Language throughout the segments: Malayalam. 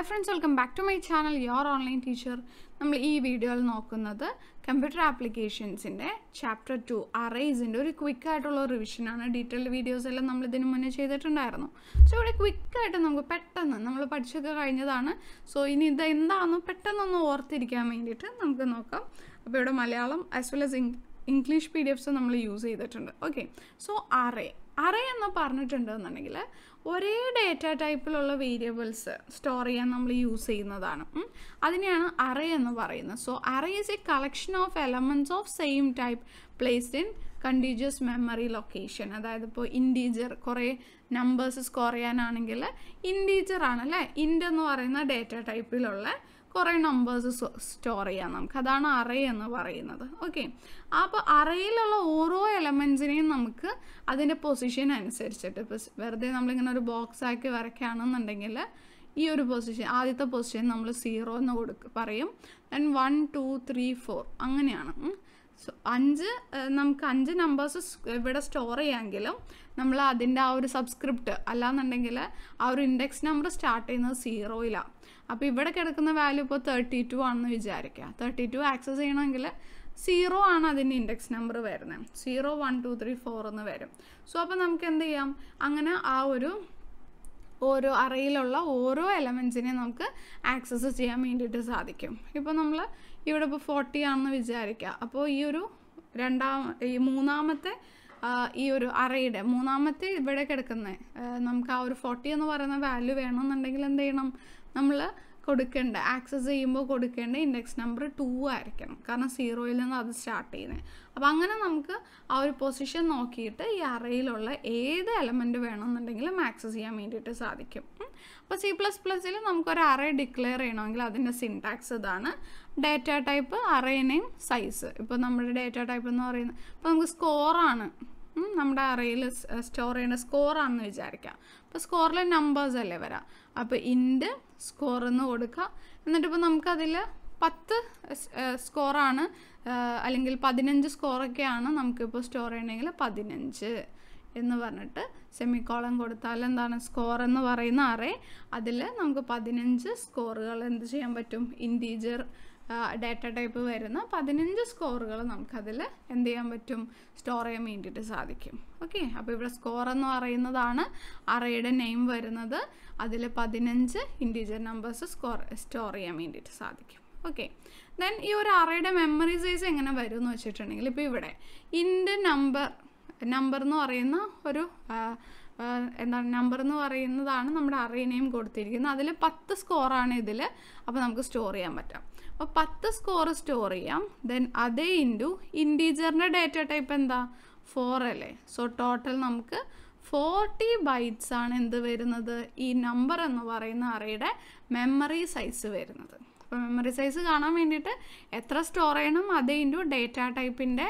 Hi friends welcome back to my channel your online teacher നമ്മൾ ഈ വീഡിയോയിൽ നോക്കുന്നത് കമ്പ്യൂട്ടർ ആപ്ലിക്കേഷൻസിൻ്റെ ചാപ്റ്റർ ടു അറേസിൻ്റെ ഒരു ക്വിക്ക് ആയിട്ടുള്ള റിവിഷനാണ് ഡീറ്റെയിൽഡ് വീഡിയോസ് എല്ലാം നമ്മൾ ഇതിന് മുന്നേ ചെയ്തിട്ടുണ്ടായിരുന്നു സോ ഇവിടെ ക്വിക്കായിട്ട് നമുക്ക് പെട്ടെന്ന് നമ്മൾ പഠിച്ചൊക്കെ കഴിഞ്ഞതാണ് സോ ഇനി ഇത് എന്താണെന്ന് പെട്ടെന്നൊന്ന് ഓർത്തിരിക്കാൻ വേണ്ടിയിട്ട് നമുക്ക് നോക്കാം അപ്പോൾ ഇവിടെ Malayalam as well as English PDFs നമ്മൾ യൂസ് ചെയ്തിട്ടുണ്ട് ഓക്കെ സോ അറേ അറേ എന്ന് പറഞ്ഞിട്ടുണ്ടെന്നുണ്ടെങ്കിൽ ഒരേ ഡേറ്റ ടൈപ്പിലുള്ള വേരിയബിൾസ് സ്റ്റോർ ചെയ്യാൻ നമ്മൾ യൂസ് ചെയ്യുന്നതാണ് ഉം. അതിനെയാണ് അറേ എന്ന് പറയുന്നത് so array is a collection of elements of same type placed in contiguous memory location അതായത് ഇപ്പോൾ ഇൻറ്റീജർ കുറേ നമ്പേഴ്സ് സ്കോർ ചെയ്യാനാണെങ്കിൽ ഇൻറ്റീജർ ആണ് അല്ലേ ഇൻഡ് എന്ന് പറയുന്ന ഡേറ്റ ടൈപ്പിലുള്ള കുറേ നമ്പേഴ്സ് സ്റ്റോർ ചെയ്യാം നമുക്ക് അതാണ് അറേ എന്ന് പറയുന്നത് ഓക്കെ അപ്പോൾ അറേയിലുള്ള ഓരോ എലമെൻസിനെയും നമുക്ക് അതിൻ്റെ പൊസിഷൻ അനുസരിച്ചിട്ട് ഇപ്പോൾ വെറുതെ നമ്മളിങ്ങനെ ഒരു ബോക്സ് ആക്കി വരയ്ക്കുകയാണെന്നുണ്ടെങ്കിൽ ഈ ഒരു പൊസിഷൻ ആദ്യത്തെ പൊസിഷൻ നമ്മൾ സീറോ എന്ന് കൊടുക്കും പറയും then one two three four അങ്ങനെയാണ് ഉം. സോ അഞ്ച് ഏഹ്, നമുക്ക് അഞ്ച് നമ്പേഴ്സ് ഇവിടെ സ്റ്റോർ ചെയ്യാമെങ്കിലും നമ്മൾ അതിൻ്റെ ആ ഒരു സബ്സ്ക്രിപ്റ്റ് അല്ലാന്നുണ്ടെങ്കിൽ ആ ഒരു ഇൻഡെക്സ് നമ്പർ സ്റ്റാർട്ട് ചെയ്യുന്നത് സീറോയിലാണ് അപ്പോൾ ഇവിടെ കിടക്കുന്ന വാല്യൂ ഇപ്പോൾ തേർട്ടി ടു ആണെന്ന് വിചാരിക്കുക തേർട്ടി ടു ആക്സസ് ചെയ്യണമെങ്കിൽ സീറോ ആണ് അതിൻ്റെ ഇൻഡെക്സ് നമ്പർ വരുന്നത് zero one two three four എന്ന് വരും സോ അപ്പോൾ നമുക്ക് എന്ത് ചെയ്യാം അങ്ങനെ ആ ഒരു ഓരോ അറയിലുള്ള ഓരോ എലമെൻസിനെ നമുക്ക് ആക്സസ് ചെയ്യാൻ വേണ്ടിയിട്ട് സാധിക്കും ഇപ്പോൾ നമ്മൾ ഇവിടെ ഇപ്പോൾ ഫോർട്ടി ആണെന്ന് വിചാരിക്കുക അപ്പോൾ ഈ ഒരു രണ്ടാം ഈ മൂന്നാമത്തെ ആ, ഈ ഒരു അറയുടെ മൂന്നാമത്തെ ഇവിടെ കിടക്കുന്ന നമുക്ക് ആ ഒരു ഫോർട്ടി എന്ന് പറയുന്ന വാല്യൂ വേണമെന്നുണ്ടെങ്കിൽ എന്ത് ചെയ്യണം നമ്മൾ കൊടുക്കേണ്ട ആക്സസ് ചെയ്യുമ്പോൾ കൊടുക്കേണ്ട ഇൻഡെക്സ് നമ്പർ ടു ആയിരിക്കണം കാരണം സീറോയിൽ നിന്ന് അത് സ്റ്റാർട്ട് ചെയ്യുന്നത് അപ്പോൾ അങ്ങനെ നമുക്ക് ആ ഒരു പൊസിഷൻ നോക്കിയിട്ട് ഈ അറയിലുള്ള ഏത് എലമെൻറ്റ് വേണമെന്നുണ്ടെങ്കിലും ആക്സസ് ചെയ്യാൻ വേണ്ടിയിട്ട് സാധിക്കും ഉം. അപ്പോൾ സി പ്ലസ് പ്ലസ്സിൽ നമുക്കൊരു അറേ ഡിക്ലെയർ ചെയ്യണമെങ്കിൽ അതിൻ്റെ സിൻടാക്സ് ഇതാണ് data type array name size ഇപ്പോൾ നമ്മുടെ ഡേറ്റ ടൈപ്പ് എന്ന് പറയുന്നത് ഇപ്പോൾ നമുക്ക് സ്കോറാണ് നമ്മുടെ അറയിൽ സ്റ്റോർ ചെയ്യുന്ന സ്കോറാണെന്ന് വിചാരിക്കാം അപ്പോൾ സ്കോറിൽ നമ്പേഴ്സ് അല്ലേ വരാം അപ്പോൾ ഇൻഡ് സ്കോർ എന്ന് കൊടുക്കുക എന്നിട്ട് ഇപ്പോൾ നമുക്കതിൽ പത്ത് സ്കോറാണ് അല്ലെങ്കിൽ പതിനഞ്ച് സ്കോറൊക്കെയാണ് നമുക്കിപ്പോൾ സ്റ്റോർ ചെയ്യണമെങ്കിൽ പതിനഞ്ച് എന്ന് പറഞ്ഞിട്ട് സെമിക്കോളം കൊടുത്താൽ എന്താണ് സ്കോർ എന്ന് പറയുന്ന അറേ അതിൽ നമുക്ക് പതിനഞ്ച് സ്കോറുകൾ എന്ത് ചെയ്യാൻ പറ്റും ഇൻറ്റീജർ ഡാറ്റ ടൈപ്പ് വരുന്ന പതിനഞ്ച് സ്കോറുകൾ നമുക്കതിൽ എന്ത് ചെയ്യാൻ പറ്റും സ്റ്റോർ ചെയ്യാൻ വേണ്ടിയിട്ട് സാധിക്കും ഓക്കെ അപ്പോൾ ഇവിടെ സ്കോർ എന്ന് പറയുന്നതാണ് അറയുടെ നെയിം വരുന്നത് അതിൽ പതിനഞ്ച് ഇൻറ്റീജർ നമ്പേഴ്സ് സ്കോർ സ്റ്റോർ ചെയ്യാൻ വേണ്ടിയിട്ട് സാധിക്കും ഓക്കെ ദെൻ ഈ ഒരു അറയുടെ മെമ്മറി സൈസ് എങ്ങനെ വരും എന്ന് വെച്ചിട്ടുണ്ടെങ്കിൽ ഇപ്പോൾ ഇവിടെ ഇൻ്റെ നമ്പർ നമ്പർ എന്ന് പറയുന്ന ഒരു ആ, ആ, എന്താണ് നമ്പർ എന്ന് പറയുന്നതാണ് നമ്മുടെ അറേ നെയിം കൊടുത്തിരിക്കുന്നത് അതിൽ പത്ത് സ്കോറാണ് ഇതിൽ അപ്പോൾ നമുക്ക് സ്റ്റോർ ചെയ്യാൻ പറ്റാം അപ്പോൾ പത്ത് സ്കോർ സ്റ്റോർ ചെയ്യാം ദെൻ അതേ ഇൻറ്റു ഇൻറ്റീജറിൻ്റെ ഡേറ്റ ടൈപ്പ് എന്താ ഫോർ അല്ലേ സോ ടോട്ടൽ നമുക്ക് ഫോർട്ടി ബൈറ്റ്സ് ആണ് എന്ത് വരുന്നത് ഈ നമ്പർ എന്ന് പറയുന്ന അറയുടെ മെമ്മറി സൈസ് വരുന്നത് അപ്പോൾ മെമ്മറി സൈസ് കാണാൻ വേണ്ടിയിട്ട് എത്ര സ്റ്റോർ ചെയ്യണം അതേ ഇൻറ്റു ഡേറ്റ ടൈപ്പിൻ്റെ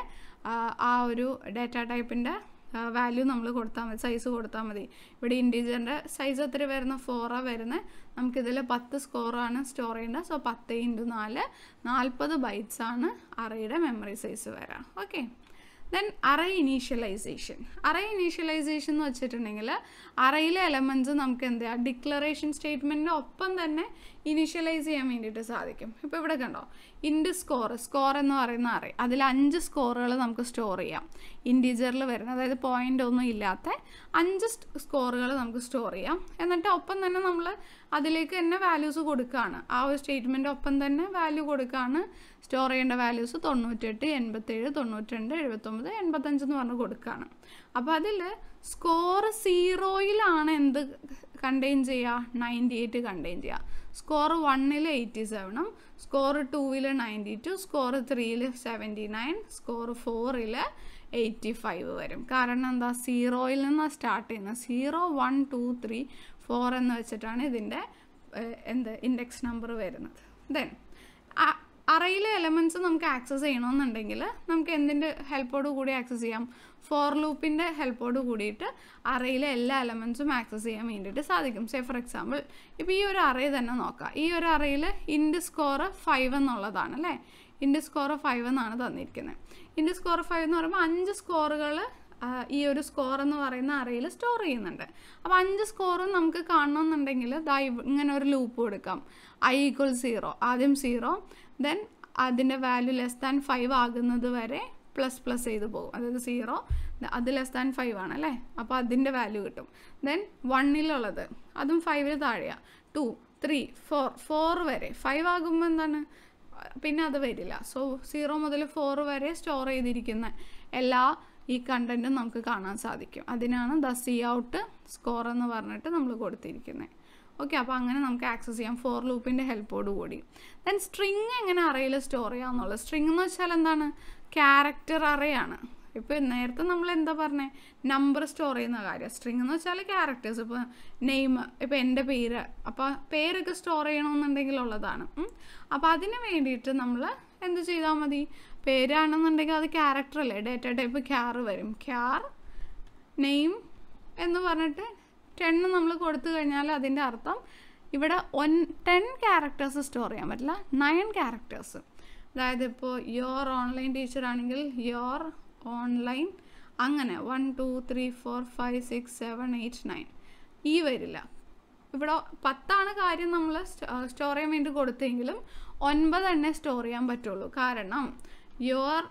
ആ ഒരു ഡേറ്റ ടൈപ്പിൻ്റെ വാല്യൂ നമ്മൾ കൊടുത്താൽ മതി സൈസ് കൊടുത്താൽ മതി ഇവിടെ ഇൻറ്റീജറിൻ്റെ സൈസ് എത്ര വരുന്ന ഫോറാണ് വരുന്നത് നമുക്കിതിൽ പത്ത് സ്കോറാണ് സ്റ്റോർ ചെയ്യേണ്ടത് സോ പത്ത് ഇൻറ്റു നാല് നാൽപ്പത് ബൈറ്റ്സ് ആണ് അറയുടെ മെമ്മറി സൈസ് വരാം okay then array initialisation array initialisation എന്ന് വെച്ചിട്ടുണ്ടെങ്കിൽ അറയിലെ എലമെൻറ്റ്സ് നമുക്ക് എന്ത് ചെയ്യാം ഡിക്ലറേഷൻ സ്റ്റേറ്റ്മെൻറ്റിൻ്റെ ഒപ്പം തന്നെ ഇനീഷ്യലൈസ് ചെയ്യാൻ വേണ്ടിയിട്ട് സാധിക്കും ഇപ്പോൾ ഇവിടെ കണ്ടോ ഇൻഡ് സ്കോർ സ്കോർ എന്ന് പറയുന്ന അറേ അതിൽ അഞ്ച് സ്കോറുകൾ നമുക്ക് സ്റ്റോർ ചെയ്യാം ഇൻറ്റീജറിൽ വരുന്ന അതായത് പോയിൻ്റ് ഒന്നും ഇല്ലാത്ത അഞ്ച് സ്കോറുകൾ നമുക്ക് സ്റ്റോർ ചെയ്യാം എന്നിട്ട് ഒപ്പം തന്നെ നമ്മൾ അതിലേക്ക് തന്നെ വാല്യൂസ് കൊടുക്കുകയാണ് ആ ഒരു സ്റ്റേറ്റ്മെൻ്റ് ഒപ്പം തന്നെ വാല്യൂ കൊടുക്കുകയാണ് സ്റ്റോർ ചെയ്യേണ്ട വാല്യൂസ് തൊണ്ണൂറ്റെട്ട് എൺപത്തേഴ് തൊണ്ണൂറ്റിരണ്ട് എഴുപത്തൊമ്പത് എൺപത്തഞ്ച് എന്ന് പറഞ്ഞ് കൊടുക്കുകയാണ് അപ്പോൾ അതിൽ സ്കോർ സീറോയിലാണ് എന്ത് കണ്ടെയ്ൻ ചെയ്യുക നയൻറ്റി എയ്റ്റ് കണ്ടെയ്ൻ ചെയ്യുക സ്കോർ വണ്ണിൽ എയ്റ്റി സെവനും സ്കോർ ടൂവിൽ നയൻറ്റി ടു സ്കോർ ത്രീയിൽ സെവൻറ്റി നയൻ സ്കോർ ഫോറിൽ എയ്റ്റി ഫൈവ് വരും കാരണം എന്താ സീറോയിൽ നിന്നാണ് സ്റ്റാർട്ട് ചെയ്യുന്നത് zero one two three four എന്ന് വെച്ചിട്ടാണ് ഇതിൻ്റെ ഏഹ്, എന്ത് ഇൻഡെക്സ് നമ്പർ വരുന്നത് ദെൻ അറയിലെ എലമെൻറ്റ്സ് നമുക്ക് ആക്സസ് ചെയ്യണമെന്നുണ്ടെങ്കിൽ നമുക്ക് എന്തിൻ്റെ ഹെൽപ്പോട് കൂടി ആക്സസ് ചെയ്യാം ഫോർ ലൂപ്പിൻ്റെ ഹെൽപ്പോട് കൂടിയിട്ട് അറയിലെ എല്ലാ എലമെൻറ്റ്സും ആക്സസ് ചെയ്യാൻ വേണ്ടിയിട്ട് സാധിക്കും സേ ഫോർ എക്സാമ്പിൾ ഇപ്പോൾ ഈ ഒരു അറേ തന്നെ നോക്കാം ഈ ഒരു അറയിൽ ഇൻഡ് സ്കോർ ഫൈവ് എന്നുള്ളതാണ് അല്ലേ ഇൻഡ് സ്കോർ ഫൈവ് എന്നാണ് തന്നിരിക്കുന്നത് ഇൻഡ് സ്കോർ ഫൈവ് എന്ന് പറയുമ്പോൾ അഞ്ച് സ്കോറുകൾ ഈ ഒരു സ്കോർ എന്ന് പറയുന്ന അറയിൽ സ്റ്റോർ ചെയ്യുന്നുണ്ട് അപ്പോൾ അഞ്ച് സ്കോറും നമുക്ക് കാണണമെന്നുണ്ടെങ്കിൽ ദാ ഇവ- ഇങ്ങനെ ഒരു ലൂപ്പ് കൊടുക്കാം ഐ ഈക്വൽ സീറോ ആദ്യം സീറോ ദെൻ അതിൻ്റെ വാല്യൂ ലെസ് ദാൻ ഫൈവ് ആകുന്നത് വരെ പ്ലസ് പ്ലസ് ചെയ്ത് പോകും അതായത് സീറോ അത് ലെസ് ദാൻ ഫൈവ് ആണ് അല്ലേ അപ്പോൾ അതിൻ്റെ വാല്യൂ കിട്ടും ദെൻ വണ്ണിലുള്ളത് അതും ഫൈവിൽ താഴെയാണ് ടു ത്രീ ഫോർ ഫോർ വരെ ഫൈവ് ആകുമ്പോൾ എന്താണ് പിന്നെ അത് വരില്ല സോ സീറോ മുതൽ ഫോർ വരെ സ്റ്റോർ ചെയ്തിരിക്കുന്ന എല്ലാ ഈ കണ്ടൻറ്റും നമുക്ക് കാണാൻ സാധിക്കും അതിനാണ് ദ സി ഔട്ട് സ്കോർ എന്ന് പറഞ്ഞിട്ട് നമ്മൾ കൊടുത്തിരിക്കുന്നത് ഓക്കെ അപ്പോൾ അങ്ങനെ നമുക്ക് ആക്സസ് ചെയ്യാം ഫോർ ലൂപ്പിൻ്റെ ഹെൽപ്പോട് കൂടി ദെൻ സ്ട്രിങ് എങ്ങനെ അറയിൽ സ്റ്റോർ ചെയ്യാമെന്നുള്ളത് സ്ട്രിങ് എന്ന് വെച്ചാൽ എന്താണ് ക്യാരക്ടർ അറയാണ് ഇപ്പോൾ നേരത്തെ നമ്മൾ എന്താ പറഞ്ഞത് നമ്പർ സ്റ്റോർ ചെയ്യുന്ന കാര്യം സ്ട്രിങ് എന്ന് വെച്ചാൽ ക്യാരക്ടേഴ്സ് ഇപ്പോൾ നെയിം ഇപ്പോൾ എൻ്റെ പേര് അപ്പോൾ പേരൊക്കെ സ്റ്റോർ ചെയ്യണമെന്നുണ്ടെങ്കിൽ ഉള്ളതാണ് അപ്പോൾ അതിന് വേണ്ടിയിട്ട് നമ്മൾ എന്ത് ചെയ്താൽ മതി പേരാണെന്നുണ്ടെങ്കിൽ അത് ക്യാരക്ടർ അല്ലേ ഡേറ്റ ടൈപ്പ് ക്യാർ വരും ക്യാർ നെയിം എന്ന് പറഞ്ഞിട്ട് ടെണ്ണ് നമ്മൾ കൊടുത്തു കഴിഞ്ഞാൽ അതിൻ്റെ അർത്ഥം ഇവിടെ ഒൻ ടെൻ ക്യാരക്ടേഴ്സ് സ്റ്റോർ ചെയ്യാൻ പറ്റില്ല നയൻ ക്യാരക്ടേഴ്സ് അതായത് ഇപ്പോൾ യോർ ഓൺലൈൻ ടീച്ചർ ആണെങ്കിൽ യോർ ഓൺലൈൻ അങ്ങനെ one two three four five six seven eight nine ഈ വരില്ല ഇവിടെ പത്താണ് കാര്യം നമ്മൾ സ്റ്റോർ ചെയ്യാൻ വേണ്ടി കൊടുത്തെങ്കിലും ഒൻപത് എണ്ണേ സ്റ്റോർ ചെയ്യാൻ പറ്റുള്ളൂ കാരണം യുവർ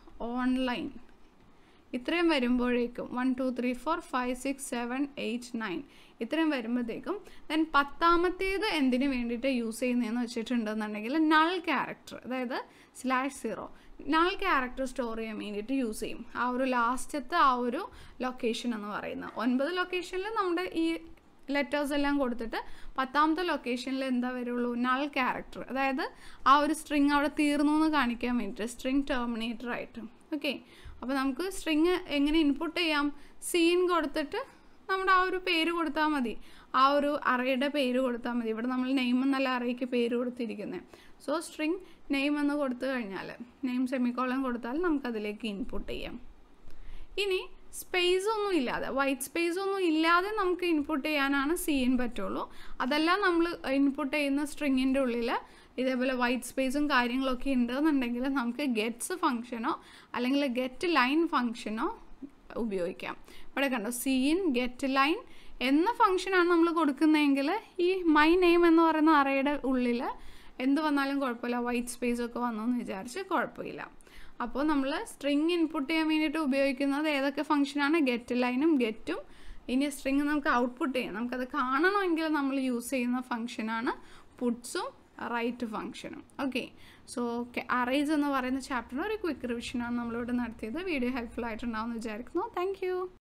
ഓൺലൈൻ ഇത്രയും വരുമ്പോഴേക്കും one two three four five six seven eight nine ഇത്രയും വരുമ്പോഴത്തേക്കും ദെൻ പത്താമത്തേത് എന്തിനു വേണ്ടിയിട്ട് യൂസ് ചെയ്യുന്നതെന്ന് വെച്ചിട്ടുണ്ടെന്നുണ്ടെങ്കിൽ നൾ ക്യാരക്ടർ അതായത് slash zero null character store ചെയ്യാൻ വേണ്ടിയിട്ട് യൂസ് ചെയ്യും ആ ഒരു ലാസ്റ്റത്തെ ആ ഒരു ലൊക്കേഷൻ എന്ന് പറയുന്നത് ഒൻപത് ലൊക്കേഷനിൽ നമ്മുടെ ഈ ലെറ്റേഴ്സ് എല്ലാം കൊടുത്തിട്ട് പത്താമത്തെ ലൊക്കേഷനിൽ എന്താ വരുള്ളൂ നൾ ക്യാരക്ടർ അതായത് ആ ഒരു സ്ട്രിങ് അവിടെ തീർന്നു എന്ന് കാണിക്കാൻ വേണ്ടിയിട്ട് സ്ട്രിങ് ടെർമിനേറ്റർ ആയിട്ട് ഓക്കെ അപ്പോൾ നമുക്ക് സ്ട്രിങ് എങ്ങനെ ഇൻപുട്ട് ചെയ്യാം സീൻ കൊടുത്തിട്ട് നമ്മുടെ ആ ഒരു പേര് കൊടുത്താൽ മതി ആ ഒരു അറയുടെ പേര് കൊടുത്താൽ മതി ഇവിടെ നമ്മൾ നെയിം എന്നല്ല അറയ്ക്ക് പേര് കൊടുത്തിരിക്കുന്നത് സോ സ്ട്രിങ് നെയിം എന്ന് കൊടുത്തു കഴിഞ്ഞാൽ നെയിം സെമിക്കോളം കൊടുത്താൽ നമുക്കതിലേക്ക് ഇൻപുട്ട് ചെയ്യാം ഇനി സ്പേസ് ഒന്നും ഇല്ലാതെ വൈറ്റ് സ്പേസ് ഒന്നും ഇല്ലാതെ നമുക്ക് ഇൻപുട്ട് ചെയ്യാനാണ് സീൻ പറ്റുള്ളൂ അതെല്ലാം നമ്മൾ ഇൻപുട്ട് ചെയ്യുന്ന സ്ട്രിങ്ങിൻ്റെ ഉള്ളിൽ ഇതേപോലെ വൈറ്റ് സ്പേസും കാര്യങ്ങളൊക്കെ ഉണ്ടെന്നുണ്ടെങ്കിൽ നമുക്ക് ഗെറ്റ്സ് ഫങ്ഷനോ അല്ലെങ്കിൽ ഗെറ്റ് ലൈൻ ഫങ്ഷനോ ഉപയോഗിക്കാം ഇവിടെ കണ്ടോ സീൻ ഗെറ്റ് ലൈൻ എന്ന ഫങ്ഷനാണ് നമ്മൾ കൊടുക്കുന്നതെങ്കിൽ ഈ മൈ നെയിം എന്ന് പറയുന്ന അറയുടെ ഉള്ളിൽ എന്ത് വന്നാലും കുഴപ്പമില്ല വൈറ്റ് സ്പേസ് ഒക്കെ വന്നു എന്ന് വിചാരിച്ച് കുഴപ്പമില്ല അപ്പോൾ നമ്മൾ സ്ട്രിങ് ഇൻപുട്ട് ചെയ്യാൻ വേണ്ടിയിട്ട് ഉപയോഗിക്കുന്നത് ഏതൊക്കെ ഫംഗ്ഷനാണ് ഗെറ്റ് ലൈനും ഗെറ്റും ഇനി സ്ട്രിങ് നമുക്ക് ഔട്ട്പുട്ട് ചെയ്യാം നമുക്കത് കാണണമെങ്കിൽ നമ്മൾ യൂസ് ചെയ്യുന്ന ഫംഗ്ഷനാണ് പുട്സും റൈറ്റ് ഫംഗ്ഷനും ഓക്കെ സോ അറേസ് എന്ന് പറയുന്ന ചാപ്റ്ററിന് ഒരു ക്വിക്ക് റിവിഷനാണ് നമ്മളിവിടെ നടത്തിയത് വീഡിയോ ഹെൽപ്ഫുൾ ആയിട്ടുണ്ടാവും എന്ന് വിചാരിക്കുന്നു താങ്ക്